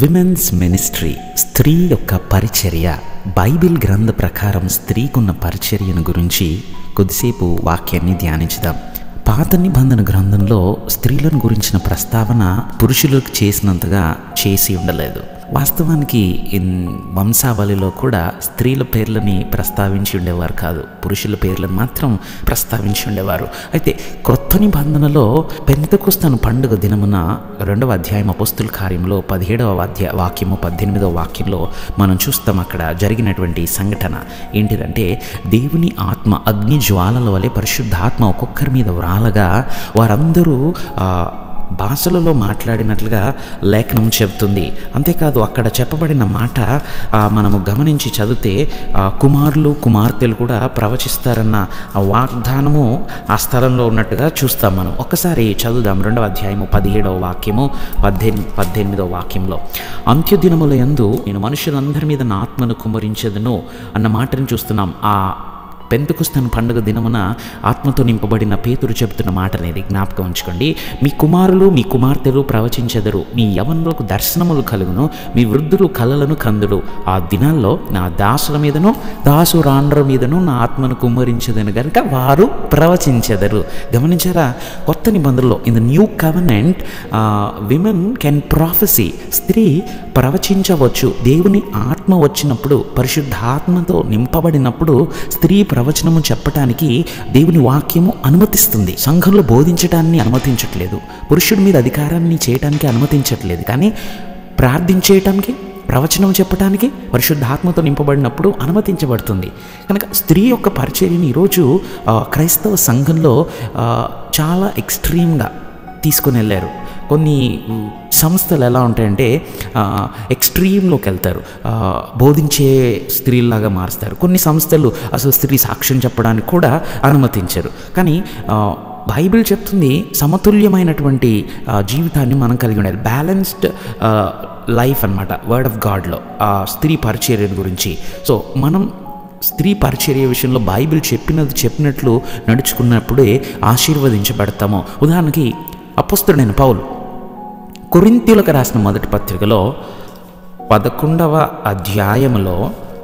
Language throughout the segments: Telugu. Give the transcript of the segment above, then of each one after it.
విమెన్స్ మినిస్ట్రీ స్త్రీ యొక్క పరిచర్య బైబిల్ గ్రంథ ప్రకారం స్త్రీకున్న పరిచర్యను గురించి కొద్దిసేపు వాక్యాన్ని ధ్యానించుదాం పాత నిబంధన గ్రంథంలో స్త్రీలను గురించిన ప్రస్తావన పురుషులకు చేసినంతగా చేసి ఉండలేదు వాస్తవానికి ఇన్ వంశావళిలో కూడా స్త్రీల పేర్లని ప్రస్తావించి ఉండేవారు కాదు పురుషుల పేర్లను మాత్రం ప్రస్తావించి ఉండేవారు అయితే క్రొత్త నిబంధనలో పెంతకుస్తాను పండుగ దినమున రెండవ అధ్యాయం అపస్తుల కార్యంలో పదిహేడవ అధ్యాయ వాక్యము పద్దెనిమిదవ వాక్యంలో మనం చూస్తాం అక్కడ జరిగినటువంటి సంఘటన ఏంటిదంటే దేవుని ఆత్మ అగ్ని జ్వాలల వలె పరిశుద్ధాత్మ ఒక్కొక్కరి మీద వ్రాలగా వారందరూ ఆ, భాషలలో మాట్లాడినట్లుగా లేఖనం చెబుతుంది అంతేకాదు అక్కడ చెప్పబడిన మాట ఆ, మనము గమనించి చదివితే ఆ, కుమారులు కుమార్తెలు కూడా ప్రవచిస్తారన్న ఆ వాగ్దానము ఆ స్థలంలో ఉన్నట్టుగా చూస్తాం మనం ఒక్కసారి చదువుదాం రెండవ అధ్యాయము పదిహేడవ వాక్యము పద్దెనిమిది పద్దెనిమిదవ వాక్యంలో అంత్యదినముల యందు నేను మనుషులందరి మీద నా ఆత్మను కుమ్మరించదును అన్న మాటను చూస్తున్నాం ఆ పెంతుకుస్తాను పండుగ దినమున ఆత్మతో నింపబడిన పేతురు చెబుతున్న మాట అనేది జ్ఞాపకం ఉంచుకోండి మీ కుమారులు మీ కుమార్తెలు ప్రవచించెదరు మీ యవనులకు దర్శనములు కలుగును మీ వృద్ధులు కలలను కందులు ఆ దినాల్లో నా దాసుల మీదను దాసు రాండ్ర మీదను నా ఆత్మను కుమ్మరించదని కనుక వారు ప్రవచించెదరు గమనించారా కొత్త నిబంధనలో in the new covenant women can prophesy స్త్రీ ప్రవచించవచ్చు దేవుని ఆత్మ వచ్చినప్పుడు పరిశుద్ధాత్మతో నింపబడినప్పుడు స్త్రీ ప్రవచనము చెప్పటానికి దేవుని వాక్యము అనుమతిస్తుంది సంఘంలో బోధించడాన్ని అనుమతించట్లేదు పురుషుడి మీద అధికారాన్ని చేయటానికి అనుమతించట్లేదు కానీ ప్రార్థించేయటానికి ప్రవచనం చెప్పడానికి పరిశుద్ధాత్మతో నింపబడినప్పుడు అనుమతించబడుతుంది కనుక స్త్రీ యొక్క పరిచర్యని ఈరోజు ఆ, క్రైస్తవ సంఘంలో ఆ, చాలా ఎక్స్ట్రీమ్గా తీసుకుని వెళ్ళారు కొన్ని మ్, సంస్థలు ఎలా ఉంటాయంటే ఆ, ఎక్స్ట్రీమ్లోకి వెళ్తారు ఆ, బోధించే స్త్రీలాగా మారుస్తారు కొన్ని సంస్థలు అసలు స్త్రీ సాక్ష్యం చెప్పడానికి కూడా అనుమతించరు కానీ ఆ, బైబిల్ చెప్తుంది సమతుల్యమైనటువంటి ఆ, జీవితాన్ని మనం కలిగి ఉండాలి బ్యాలెన్స్డ్ లైఫ్ అన్నమాట వర్డ్ ఆఫ్ గాడ్లో ఆ స్త్రీ పరిచర్య గురించి సో మనం స్త్రీ పరిచర్య విషయంలో బైబిల్ చెప్పినది చెప్పినట్లు నడుచుకున్నప్పుడే ఆశీర్వదించబడతాము ఉదాహరణకి అపస్తుడైన పౌలు కొరింతీలకు రాసిన మొదటి పత్రికలో పదకొండవ అధ్యాయములో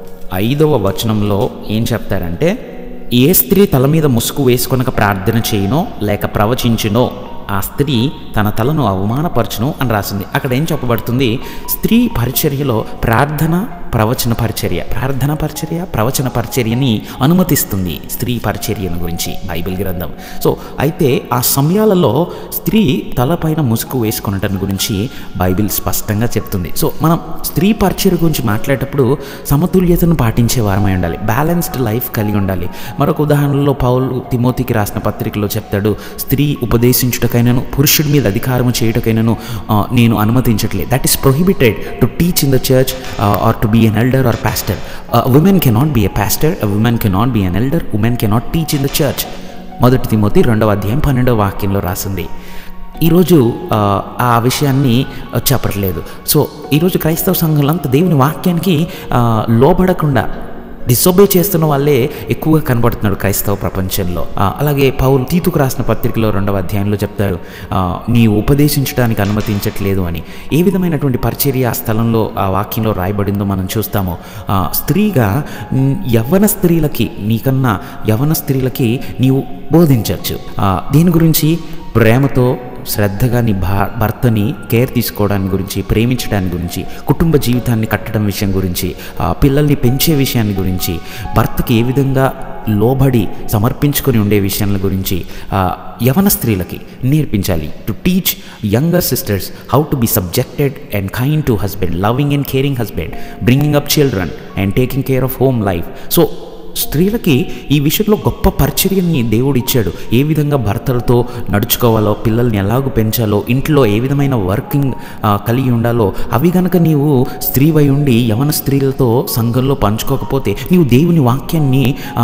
ఐదవ వచనంలో ఏం చెప్తారంటే ఏ స్త్రీ తల మీద ముసుగు వేసుకొనక ప్రార్థన చేయనో లేక ప్రవచించునో ఆ స్త్రీ తన తలను అవమానపరచును అని రాసింది అక్కడ ఏం చెప్పబడుతుంది స్త్రీ పరిచర్యలో ప్రార్థన ప్రవచన పరిచర్య ప్రార్థన పరిచర్య ప్రవచన పరిచర్యని అనుమతిస్తుంది స్త్రీ పరిచర్యను గురించి బైబిల్ గ్రంథం సో అయితే ఆ సమయాలలో స్త్రీ తలపైన ముసుగు వేసుకొనటం గురించి బైబిల్ స్పష్టంగా చెప్తుంది సో మనం స్త్రీ పరిచర్య గురించి మాట్లాడేటప్పుడు సమతుల్యతను పాటించే వారమై ఉండాలి బ్యాలెన్స్డ్ లైఫ్ కలిగి ఉండాలి మరొక ఉదాహరణలో పౌలు తిమోతికి రాసిన పత్రికలో చెప్తాడు స్త్రీ ఉపదేశించుటకైనను పురుషుడి మీద అధికారము చేయుటకైనను ఆ, నేను అనుమతించట్లేదు that is prohibited to teach in the church or to be an elder or pastor women cannot be a pastor women cannot be an elder women cannot teach in the church మొదటి తిమోతి రెండవ అధ్యాయం పన్నెండవ వాక్యంలో రాసింది ఈరోజు ఆ, ఆ విషయాన్ని ఆ, చెప్పట్లేదు సో ఈరోజు క్రైస్తవ సంఘంలో అంతా దేవుని వాక్యానికి ఆ, లోబడకుండా డిసొబే చేస్తున్న వాళ్ళే ఎక్కువగా కనబడుతున్నాడు క్రైస్తవ ప్రపంచంలో ఆ, అలాగే పౌలు తీతుకు రాసిన పత్రికలో రెండవ అధ్యాయంలో చెప్తారు ఆ, నీ ఉపదేశించడానికి అనుమతించట్లేదు అని ఏ విధమైనటువంటి పరిచర్య ఆ స్థలంలో ఆ వాక్యంలో రాయబడిందో మనం చూస్తాము ఆ, స్త్రీగా మ్, యవ్వన స్త్రీలకి నీకన్నా యవ్వన స్త్రీలకి నీవు బోధించవచ్చు దీని గురించి ప్రేమతో శ్రద్ధగా నీ భా భర్తని కేర్ తీసుకోవడానికి గురించి ప్రేమించడానికి గురించి కుటుంబ జీవితాన్ని కట్టడం విషయం గురించి ఆ, పిల్లల్ని పెంచే విషయాన్ని గురించి భర్తకి ఏ విధంగా లోబడి సమర్పించుకొని ఉండే విషయాల గురించి ఆ, యవన స్త్రీలకి నేర్పించాలి to teach younger sisters how to be subjected and kind to husband loving and caring husband bringing up children and taking care of home life so స్త్రీలకి ఈ విషయంలో గొప్ప పరిచర్యని దేవుడు ఇచ్చాడు ఏ విధంగా భర్తలతో నడుచుకోవాలో పిల్లల్ని ఎలాగో పెంచాలో ఇంట్లో ఏ విధమైన వర్కింగ్ ఆ, కలిగి ఉండాలో అవి గనక నీవు స్త్రీవై ఉండి యవన స్త్రీలతో సంఘంలో పంచుకోకపోతే నీవు దేవుని వాక్యాన్ని ఆ,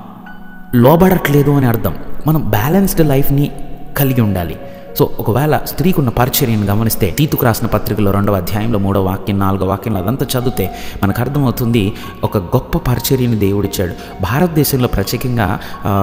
లోబడట్లేదు అని అర్థం మనం బ్యాలెన్స్డ్ లైఫ్ని కలిగి ఉండాలి సో ఒకవేళ స్త్రీకి ఉన్న పరిచర్యను గమనిస్తే తీతుకు రాసిన పత్రికలో రెండవ అధ్యాయంలో మూడో వాక్యం నాలుగో వాక్యంలో అదంతా చదివితే మనకు అర్థమవుతుంది ఒక గొప్ప పరిచర్యని దేవుడిచ్చాడు భారతదేశంలో ప్రత్యేకంగా ఆ,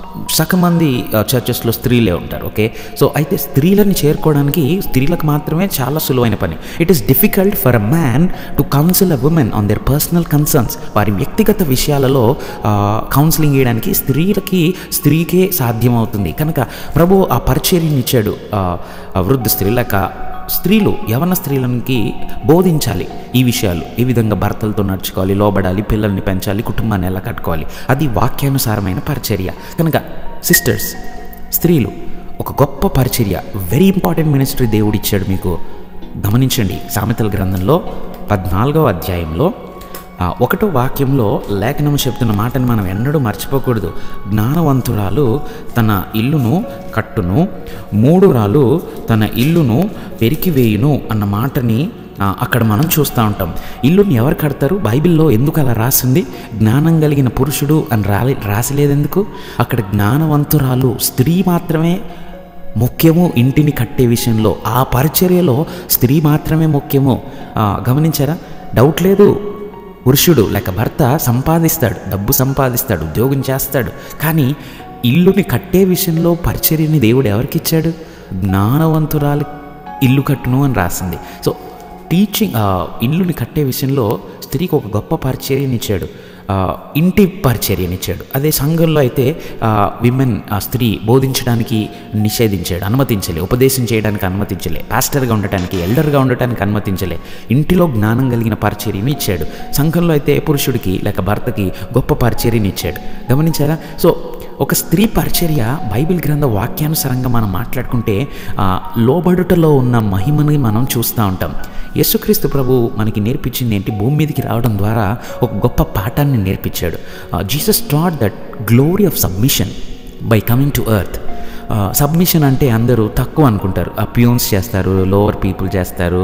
సగం మంది చర్చెస్లో స్త్రీలే ఉంటారు ఓకే సో అయితే స్త్రీలను చేరుకోవడానికి స్త్రీలకు మాత్రమే చాలా సులువైన పని it is difficult for a man to counsel a women on their personal concerns వారి వ్యక్తిగత విషయాలలో కౌన్సిలింగ్ చేయడానికి స్త్రీలకి స్త్రీకే సాధ్యమవుతుంది కనుక ప్రభు ఆ పరిచర్యని ఇచ్చాడు ఆ, ఆ వృద్ధ స్త్రీ లేక స్త్రీలు యవన స్త్రీలకి బోధించాలి ఈ విషయాలు ఈ విధంగా భర్తలతో నడుచుకోవాలి లోబడాలి పిల్లల్ని పెంచాలి కుటుంబాన్ని ఎలా కట్టుకోవాలి అది వాక్యానుసారమైన పరిచర్య కనుక సిస్టర్స్ స్త్రీలు ఒక గొప్ప పరిచర్య వెరీ ఇంపార్టెంట్ మినిస్ట్రీ దేవుడు ఇచ్చాడు మీకు గమనించండి సామెతల గ్రంథంలో పద్నాలుగవ అధ్యాయంలో ఆ ఒకటో వాక్యంలో లేఖనం చెప్తున్న మాటని మనం ఎన్నడూ మర్చిపోకూడదు జ్ఞానవంతురాలు తన ఇల్లును కట్టును మూడురాలు తన ఇల్లును పెరికివేయును అన్న మాటని ఆ, అక్కడ మనం చూస్తూ ఉంటాం ఇల్లుని ఎవరు కడతారు బైబిల్లో ఎందుకు అలా రాసింది జ్ఞానం కలిగిన పురుషుడు అని రాలి రాసిలేదెందుకు అక్కడ జ్ఞానవంతురాలు స్త్రీ మాత్రమే ముఖ్యము ఇంటిని కట్టే విషయంలో ఆ పరిచర్యలో స్త్రీ మాత్రమే ముఖ్యము ఆ, గమనించారా డౌట్ లేదు పురుషుడు లేక భర్త సంపాదిస్తాడు డబ్బు సంపాదిస్తాడు ఉద్యోగం చేస్తాడు కానీ ఇల్లుని కట్టే విషయంలో పరిచర్యని దేవుడు ఎవరికి ఇచ్చాడు జ్ఞానవంతురాలు ఇల్లు కట్టును అని రాసింది సో టీచింగ్ ఆ, ఇల్లుని కట్టే విషయంలో స్త్రీకి ఒక గొప్ప పరిచర్యని ఇచ్చాడు ఆ, ఇంటి పరిచర్యనిచ్చాడు అదే సంఘంలో అయితే విమెన్ స్త్రీ బోధించడానికి నిషేధించాడు అనుమతించలే ఉపదేశం చేయడానికి అనుమతించలే పాస్టర్గా ఉండటానికి ఎల్డర్గా ఉండటానికి అనుమతించలే ఇంటిలో జ్ఞానం కలిగిన పరిచర్యని ఇచ్చాడు సంఘంలో అయితే పురుషుడికి లేక భర్తకి గొప్ప పరిచర్యని ఇచ్చాడు గమనించారా సో ఒక స్త్రీ పరిచర్య బైబిల్ గ్రంథ వాక్యానుసారంగా మనం మాట్లాడుకుంటే ఆ, లోబడుటలో ఉన్న మహిమని మనం చూస్తూ ఉంటాం యేసుక్రీస్తు ప్రభు మనకి నేర్పించింది ఏంటి భూమి మీదకి రావడం ద్వారా ఒక గొప్ప పాఠాన్ని నేర్పించాడు Jesus taught that glory of submission by coming to earth submission అంటే అందరూ తక్కువ అనుకుంటారు ప్యూన్స్ చేస్తారు లోవర్ పీపుల్ చేస్తారు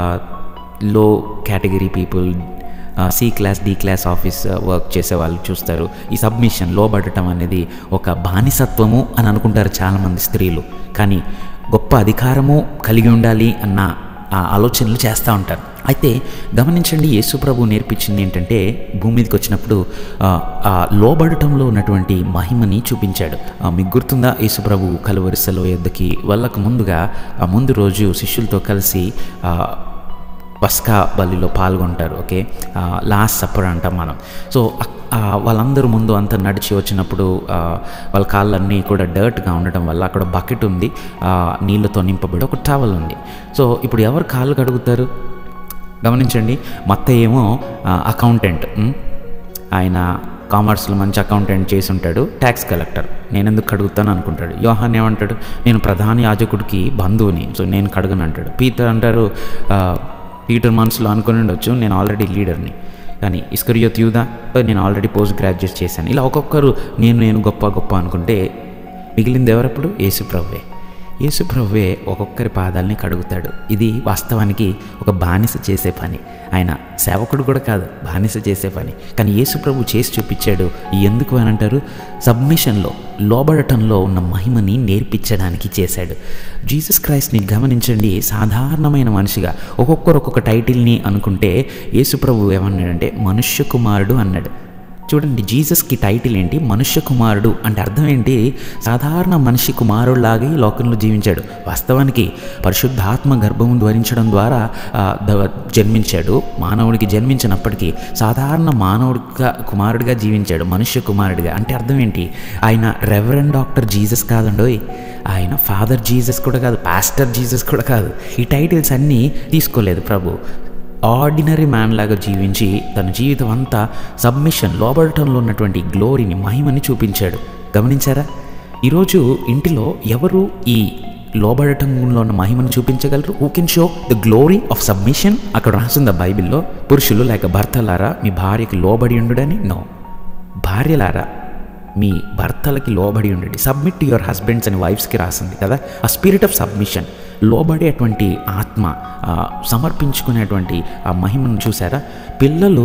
low category people C class D class office work చేసే వాళ్ళు చూస్తారు ఈ సబ్మిషన్ లోబడటం అనేది ఒక బానిసత్వము అని అనుకుంటారు చాలామంది స్త్రీలు కానీ గొప్ప అధికారము కలిగి ఉండాలి అన్న ఆ ఆలోచనలు చేస్తూ ఉంటారు అయితే గమనించండి యేసు ప్రభు నేర్పించింది ఏంటంటే భూమి మీదకి వచ్చినప్పుడు ఆ, ఆ లోబడటంలో ఉన్నటువంటి మహిమని చూపించాడు ఆ, మీకు గుర్తుందా యేసు ప్రభు కలువరిసెల యొద్దకి వెళ్ళక ముందుగా ఆ ముందు రోజు శిష్యులతో కలిసి ఆ, పస్కా బలిలో పాల్గొంటారు ఓకే లాస్ట్ సప్పర్ అంటాం మనం సో అక్- ఆ వాళ్ళందరూ ముందు అంతా నడిచి వచ్చినప్పుడు ఆ, వాళ్ళ కాళ్ళన్నీ కూడా డర్ట్గా ఉండటం వల్ల అక్కడ బకెట్ ఉంది ఆ, నీళ్ళతో నింపబడి ఒక టవల్ ఉంది సో ఇప్పుడు ఎవరు కాళ్ళు కడుగుతారు గమనించండి మత్త ఏమో అకౌంటెంట్ ఉమ్, ఆయన కామర్స్లో మంచి అకౌంటెంట్ చేసి ఉంటాడు ట్యాక్స్ కలెక్టర్ నేను ఎందుకు కడుగుతాను అనుకుంటాడు యోహాన్ ఏమంటాడు నేను ప్రధాన యాజకుడికి బంధువుని సో నేను కడగను అంటాడు పీటర్ అంటారు ఆ, పీటర్ మనసులో అనుకుని ఉండొచ్చు నేను ఆల్రెడీ లీడర్ని కానీ ఇస్కరియోత్ యూదా నేను ఆల్రెడీ పోస్ట్ గ్రాడ్యుయేట్ చేశాను ఇలా ఒక్కొక్కరు నేను నేను గొప్ప గొప్ప అనుకుంటే మిగిలింది ఎవరప్పుడు యేసు ప్రభువే యేసు ప్రభువే ఒక్కొక్కరి పాదాలని కడుగుతాడు ఇది వాస్తవానికి ఒక బానిస చేసే పని ఆయన సేవకుడు కూడా కాదు బానిస చేసే పని కానీ యేసు ప్రభు చేసి చూపించాడు ఎందుకు అని అంటారు సబ్మిషన్లో లోబడటంలో ఉన్న మహిమని నేర్పించడానికి చేశాడు జీసస్ క్రైస్ట్ని గమనించండి సాధారణమైన మనిషిగా ఒక్కొక్కరు ఒక్కొక్క టైటిల్ని అనుకుంటే యేసు ప్రభు ఏమన్నాడంటే మనుష్య కుమారుడు అన్నాడు చూడండి జీసస్కి టైటిల్ ఏంటి మనుష్య కుమారుడు అంటే అర్థం ఏంటి సాధారణ మనిషి కుమారుడిలాగే ఈ లోకంలో జీవించాడు వాస్తవానికి పరిశుద్ధాత్మ గర్భం ధరించడం ద్వారా ఆ, ద- జన్మించాడు మానవుడికి జన్మించినప్పటికీ సాధారణ మానవుడిగా కుమారుడిగా జీవించాడు మనుష్య కుమారుడిగా అంటే అర్థం ఏంటి ఆయన రెవరెండ్ డాక్టర్ జీసస్ కాదండోయ్ ఆయన ఫాదర్ జీసస్ కూడా కాదు పాస్టర్ జీసస్ కూడా కాదు ఈ టైటిల్స్ అన్నీ తీసుకోలేదు ప్రభు ఆర్డినరీ మ్యాన్ లాగా జీవించి తన జీవితం అంతా సబ్మిషన్ లోబడటంలో ఉన్నటువంటి గ్లోరీని మహిమని చూపించాడు గమనించారా ఈరోజు ఇంటిలో ఎవరు ఈ లోబడటంలో ఉన్న మహిమను చూపించగలరు who can show the glory of submission అక్కడ రాసిందా బైబిల్లో పురుషులు లేక భర్తలారా మీ భార్యకి లోబడి ఉండుడని నో భార్యలారా మీ భర్తలకి లోబడి ఉండండి submit to your husbands and వైఫ్స్కి రాసింది కదా ఆ స్పిరిట్ ఆఫ్ సబ్మిషన్ లోబడేటువంటి ఆత్మ ఆ, సమర్పించుకునేటువంటి ఆ మహిమను చూసారా పిల్లలు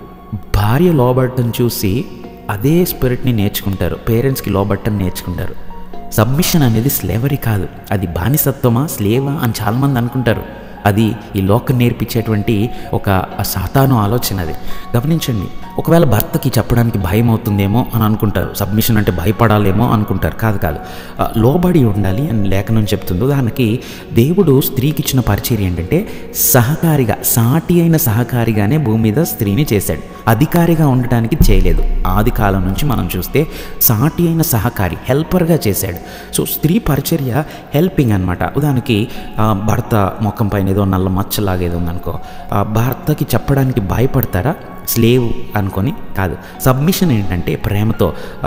భార్య లోబడటం చూసి అదే స్పిరిట్ని నేర్చుకుంటారు పేరెంట్స్కి లోబడటం నేర్చుకుంటారు సబ్మిషన్ అనేది స్లేవరీ కాదు అది బానిసత్వమా స్లేవా అని చాలామంది అనుకుంటారు అది ఈ లోకం నేర్పించేటువంటి ఒక సాతాను ఆలోచన అది గమనించండి ఒకవేళ భర్తకి చెప్పడానికి భయం అవుతుందేమో అని అనుకుంటారు సబ్మిషన్ అంటే భయపడాలేమో అనుకుంటారు కాదు కాదు ఆ, లోబడి ఉండాలి అని లేఖనం చెప్తుంది ఉదాహరణకి దేవుడు స్త్రీకి ఇచ్చిన పరిచర్య ఏంటంటే సహకారిగా సాటి అయిన సహకారిగానే భూమి మీద స్త్రీని చేశాడు అధికారిగా ఉండటానికి చేయలేదు ఆది కాలం నుంచి మనం చూస్తే సాటి అయిన సహకారి హెల్పర్గా చేశాడు సో స్త్రీ పరిచర్య హెల్పింగ్ అనమాట ఉదాహరణకి ఆ, భర్త ముఖం పైన ఏదో నల్ల మచ్చలాగా ఏదో ఉందనుకో ఆ, భర్తకి చెప్పడానికి భయపడతారా స్లేవ్ అనుకొని కాదు సబ్మిషన్ ఏంటంటే ప్రేమతో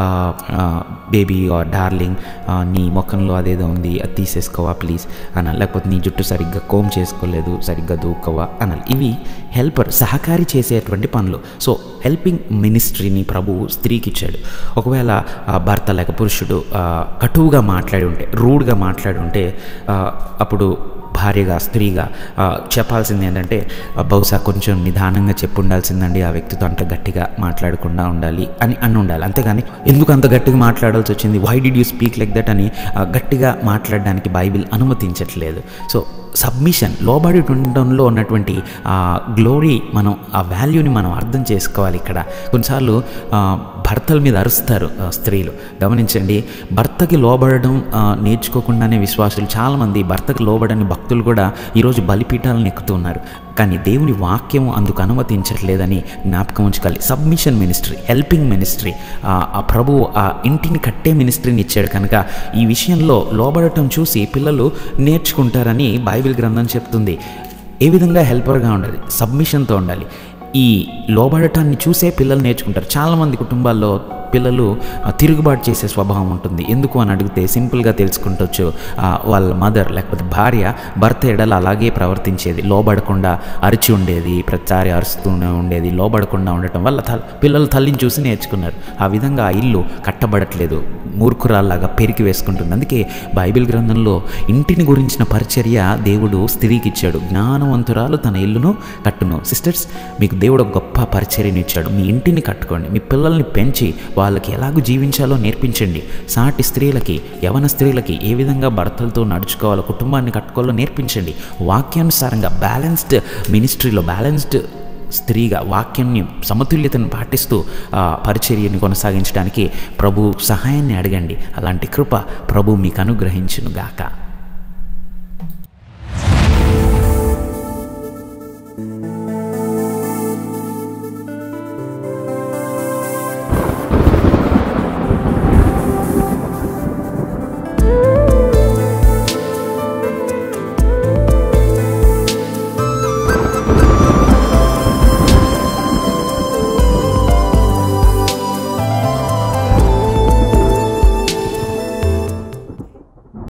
బేబీ ఆర్ డార్లింగ్ నీ ముఖంలో అదేదో ఉంది అది తీసేసుకోవా ప్లీజ్ అనాలి లేకపోతే నీ జుట్టు సరిగ్గా కోమ్ చేసుకోలేదు సరిగ్గా దూకోవా అనాలి ఇవి హెల్పర్ సహకారి చేసేటువంటి పనులు సో హెల్పింగ్ మినిస్ట్రీని ప్రభువు స్త్రీకి ఇచ్చాడు ఒకవేళ ఆ, భర్త లేక పురుషుడు ఆ, కటువుగా మాట్లాడి ఉంటే రూడ్గా మాట్లాడి ఉంటే ఆ, అప్పుడు భార్యగా స్త్రీగా ఆ, చెప్పాల్సింది ఏంటంటే ఆ, బహుశా కొంచెం నిదానంగా చెప్పు ఉండాల్సిందండి ఆ వ్యక్తితో అంత గట్టిగా మాట్లాడకుండా ఉండాలి అని అని ఉండాలి అంతేగాని ఎందుకు అంత గట్టిగా మాట్లాడాల్సి వచ్చింది why did you speak like that అని ఆ, గట్టిగా మాట్లాడడానికి బైబిల్ అనుమతించట్లేదు సో సబ్మిషన్ లోబడి ఉండడంలో ఉన్నటువంటి ఆ గ్లోరీ మనం ఆ వాల్యూని మనం అర్థం చేసుకోవాలి ఇక్కడ కొన్నిసార్లు ఆ, భర్తల మీద అరుస్తారు ఆ, స్త్రీలు గమనించండి భర్తకి లోబడడం ఆ, నేర్చుకోకుండానే విశ్వాసులు చాలామంది భర్తకి లోబడని భక్తులు కూడా ఈరోజు బలిపీఠాలను ఎక్కుతున్నారు కానీ దేవుని వాక్యం అందుకు అనుమతించట్లేదని జ్ఞాపకం ఉంచుకోవాలి సబ్మిషన్ మినిస్ట్రీ హెల్పింగ్ మినిస్ట్రీ ఆ ప్రభు ఆ ఇంటిని కట్టే మినిస్ట్రీని ఇచ్చాడు కనుక ఈ విషయంలో లోబడటం చూసి పిల్లలు నేర్చుకుంటారని బైబిల్ గ్రంథం చెప్తుంది ఏ విధంగా హెల్పర్గా ఉండాలి సబ్మిషన్తో ఉండాలి ఈ లోబడటాన్ని చూసే పిల్లలు నేర్చుకుంటారు చాలామంది కుటుంబాల్లో పిల్లలు ఆ, తిరుగుబాటు చేసే స్వభావం ఉంటుంది ఎందుకు అని అడిగితే సింపుల్గా తెలుసుకుంటొచ్చు ఆ, వాళ్ళ మదర్ లేకపోతే భార్య భర్త ఎడల అలాగే ప్రవర్తించేది లోబడకుండా అరిచి ఉండేది ప్రతిసారి అరుస్తూనే ఉండేది లోబడకుండా ఉండటం వల్ల త పిల్లలు తల్లిని చూసి నేర్చుకున్నారు ఆ విధంగా ఆ ఇల్లు కట్టబడట్లేదు మూర్ఖురాల్లాగా పెరికి వేసుకుంటుంది అందుకే బైబిల్ గ్రంథంలో ఇంటిని గురించిన పరిచర్య దేవుడు స్త్రీకి ఇచ్చాడు జ్ఞానవంతురాలు తన ఇల్లును కట్టును సిస్టర్స్ మీకు దేవుడు ఒక గొప్ప పరిచర్యని ఇచ్చాడు మీ ఇంటిని కట్టుకోండి మీ పిల్లల్ని పెంచి వాళ్ళకి ఎలాగో జీవించాలో నేర్పించండి సాటి స్త్రీలకి యవన స్త్రీలకి ఏ విధంగా భర్తలతో నడుచుకోవాలో కుటుంబాన్ని కట్టుకోవాలో నేర్పించండి వాక్యానుసారంగా బ్యాలెన్స్డ్ మినిస్ట్రీలో బ్యాలెన్స్డ్ స్త్రీగా వాక్యాన్ని సమతుల్యతను పాటిస్తూ ఆ పరిచర్యని కొనసాగించడానికి ప్రభు సహాయాన్ని అడగండి అలాంటి కృప ప్రభు మీకు అనుగ్రహించును గాక